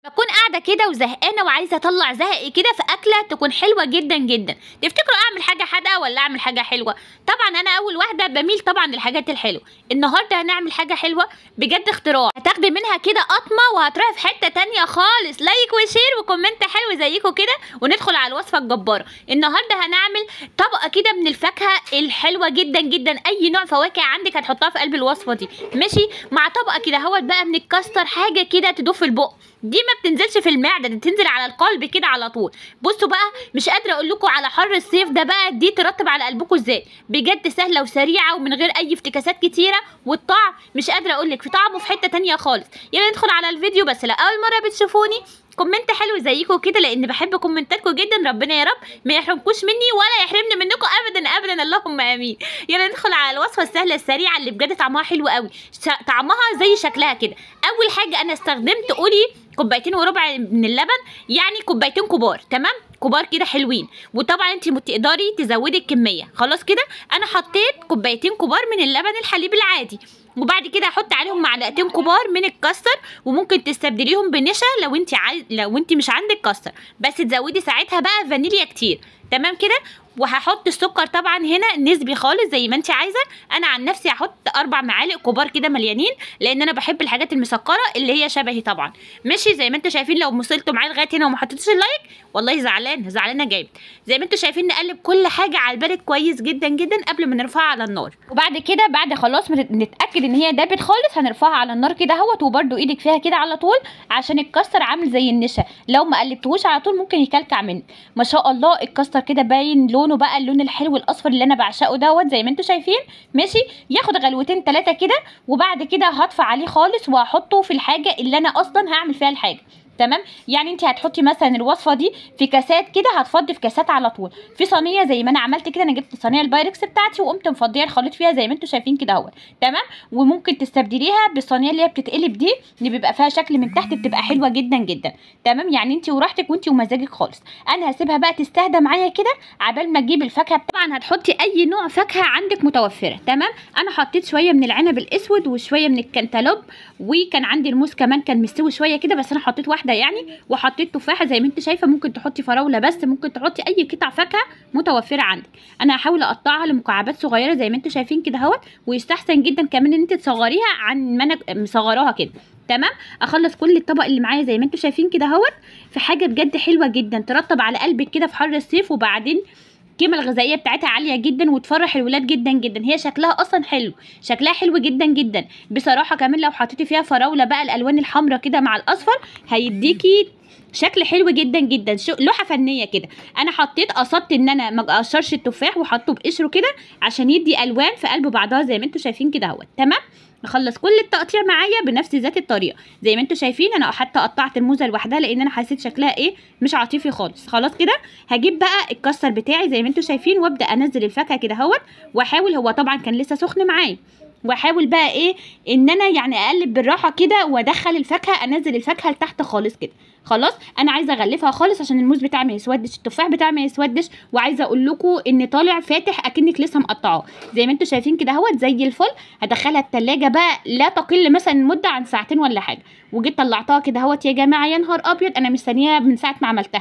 اكون قاعده كده وزهقانه وعايزه اطلع زهقي كده في اكله تكون حلوه جدا جدا تفتكروا اعمل حاجه حادقه ولا اعمل حاجه حلوه طبعا انا اول واحده بميل طبعا للحاجات الحلوه النهارده هنعمل حاجه حلوه بجد اختراع هتاخدي منها كده قطمه وهتروحي في حته تانية خالص لايك وشير وكومنت حلو زيكم كده وندخل على الوصفه الجباره النهارده هنعمل طبقه كده من الفاكهه الحلوه جدا جدا اي نوع فواكه عندك هتحطها في قلب الوصفه دي ماشي مع طبقه كده اهوت بقى من الكاستر حاجه كده تدوب في البق دي ما بتنزلش في المعده دي بتنزل على القلب كده على طول بصوا بقى مش قادره اقول لكم على حر الصيف ده بقى دي ترتب على قلبكم ازاي بجد سهله وسريعه ومن غير اي افتكاسات كتيره والطعم مش قادره اقول لك في طعمه في حته تانية خالص يلا ندخل على الفيديو بس لا اول مره بتشوفوني كومنت حلو زيكم كده لان بحب كومنتاتكم جدا ربنا يا رب ما يحرمكوش مني ولا يحرمني منكم ابدا ابدا اللهم امين يلا ندخل على الوصفه السهله السريعه اللي بجد طعمها حلو قوي ش- طعمها زي شكلها كده اول حاجه انا استخدمت قولي كوبايتين وربع من اللبن يعني كوبايتين كبار تمام كبار كده حلوين وطبعا انت تقدري تزودي الكميه خلاص كده انا حطيت كوبايتين كبار من اللبن الحليب العادي وبعد كده هحط عليهم معلقتين كبار من الكاستر وممكن تستبدليهم بنشا لو انت عايز لو انت مش عندك كاستر بس تزودي ساعتها بقى فانيليا كتير تمام كده وهحط السكر طبعا هنا نسبي خالص زي ما انت عايزه انا عن نفسي هحط اربع معالق كبار كده مليانين لان انا بحب الحاجات المسكره اللي هي شبهي طبعا ماشي زي ما انتوا شايفين لو وصلتوا معايا لغايه هنا وما حطيتوش اللايك والله زعلان زعلانه جامد زي ما انتوا شايفين نقلب كل حاجه على البارد كويس جدا جدا قبل ما نرفعها على النار وبعد كده بعد خلاص ما نتاكد ان هي دابت خالص هنرفعها على النار كده اهوت وبرده ايدك فيها كده على طول عشان الكاستر عامل زي النشا لو ما قلبتهوش على طول ممكن يكلكع منك ما شاء الله الكاستر كده باين لونه بقى اللون الحلو الاصفر اللي انا بعشقه دوت زي ما انتوا شايفين ماشي ياخد غلوتين ثلاثه كده وبعد كده هطفى عليه خالص وهحطه في الحاجه اللي انا اصلا هعمل فيها الحاجه تمام يعني انت هتحطي مثلا الوصفه دي في كاسات كده هتفضي في كاسات على طول في صينيه زي ما انا عملت كده انا جبت صينيه البايركس بتاعتي وقمت مفضيه الخليط فيها زي ما انتوا شايفين كده اهوت تمام وممكن تستبدليها بالصينيه اللي هي بتتقلب دي اللي بيبقى فيها شكل من تحت بتبقى حلوه جدا جدا تمام يعني انت وراحتك وانت ومزاجك خالص انا هسيبها بقى تستهدى معايا كده عبال ما تجيب الفاكهه طبعا هتحطي اي نوع فاكهه عندك متوفره تمام انا حطيت شويه من العنب الاسود وشويه من الكنتالوب وكان عندي الموز كمان كان مستوي شويه كده بس انا حطيت واحده يعني وحطيت تفاحه زي ما انت شايفه ممكن تحطي فراوله بس ممكن تحطي اي قطع فاكهه متوفره عندك انا هحاول اقطعها لمكعبات صغيره زي ما انتوا شايفين كده اهوت ويستحسن جدا كمان ان انت تصغريها عن ما انا مصغراها كده تمام اخلص كل الطبق اللي معايا زي ما انتوا شايفين كده اهوت في حاجه بجد حلوه جدا ترطب على قلبك كده في حر الصيف وبعدين القيمه الغذائيه بتاعتها عاليه جدا وتفرح الولاد جدا جدا هي شكلها اصلا حلو شكلها حلو جدا جدا بصراحه كمان لو حطيتي فيها فراوله بقى الالوان الحمراء كده مع الاصفر هيديكي شكل حلو جدا جدا شو لوحه فنيه كده انا حطيت قصدت ان انا ما اقشرش التفاح وحطه بقشره كده عشان يدي الوان في قلب بعضها زي ما انتوا شايفين كده اهوت تمام نخلص كل التقطيع معايا بنفس ذات الطريقه زي ما انتوا شايفين انا حتى قطعت الموزه لوحدها لان انا حسيت شكلها ايه مش عاطفي خالص خلاص كده هجيب بقى الكاستر بتاعي زي ما انتوا شايفين وابدا انزل الفاكهه كده اهوت واحاول هو طبعا كان لسه سخن معايا واحاول بقى ايه ان انا يعني اقلب بالراحه كده وادخل الفاكهه انزل الفاكهه لتحت خالص كده خلاص انا عايزه اغلفها خالص عشان الموز بتاعي ما يسودش التفاح بتاعي ما يسودش وعايزه اقول لكم ان طالع فاتح اكنك لسه مقطعاه زي ما انتوا شايفين كده اهوت زي الفل هدخلها التلاجة بقى لا تقل مثلا مده عن ساعتين ولا حاجه وجيت طلعتها كده اهوت يا جماعه يا نهار ابيض انا مستنياها من ساعه ما عملتها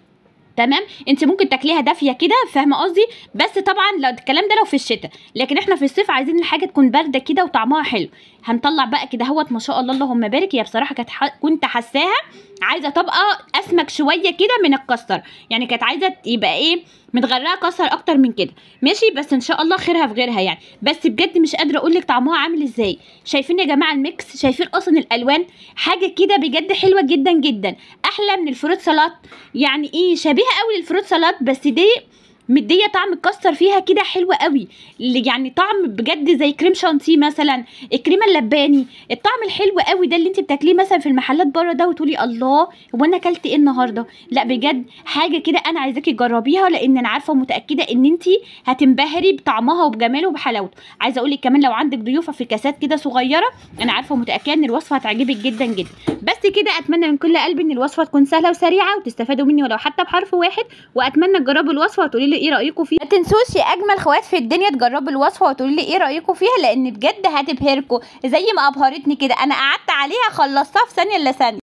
تمام انت ممكن تاكليها دافيه كده فاهمه قصدي بس طبعا لو الكلام ده لو في الشتاء لكن احنا في الصيف عايزين الحاجه تكون بارده كده وطعمها حلو هنطلع بقى كده اهوت ما شاء الله اللهم بارك هي بصراحه كانت ح... كنت حاساها عايزه طبقه اسمك شويه كده من الكاستر يعني كانت عايزه يبقى ايه متغرقه كاستر اكتر من كده ماشي بس ان شاء الله خيرها في غيرها يعني بس بجد مش قادره اقول لك طعمها عامل ازاي شايفين يا جماعه الميكس شايفين اصلا الالوان حاجه كده بجد حلوه جدا جدا احلى من الفروت سلطات يعني ايه شبيهه قوي للفروت سلطات بس دي مديه طعم الكاستر فيها كده حلو قوي اللي يعني طعم بجد زي كريم شانتيه مثلا الكريمه اللباني الطعم الحلو قوي ده اللي انت بتاكليه مثلا في المحلات بره ده وتقولي الله هو انا اكلت ايه النهارده لا بجد حاجه كده انا عايزاكي تجربيها لان انا عارفه ومتاكده ان انت هتنبهري بطعمها وبجماله وبحلاوته عايزه اقول لك كمان لو عندك ضيوفه في كاسات كده صغيره انا عارفه ومتاكده ان الوصفه هتعجبك جدا جدا بس كده اتمنى من كل قلبي ان الوصفه تكون سهله وسريعه وتستفادوا مني ولو حتى بحرف واحد واتمنى تجربوا الوصفه وتقولي لي ايه رايكم فيها ما تنسوش يا اجمل خوات في الدنيا تجربوا الوصفه وتقولي لي ايه رايكم فيها لان بجد هتبهركم زي ما ابهرتني كده انا قعدت عليها خلصتها في ثانيه الا ثانيه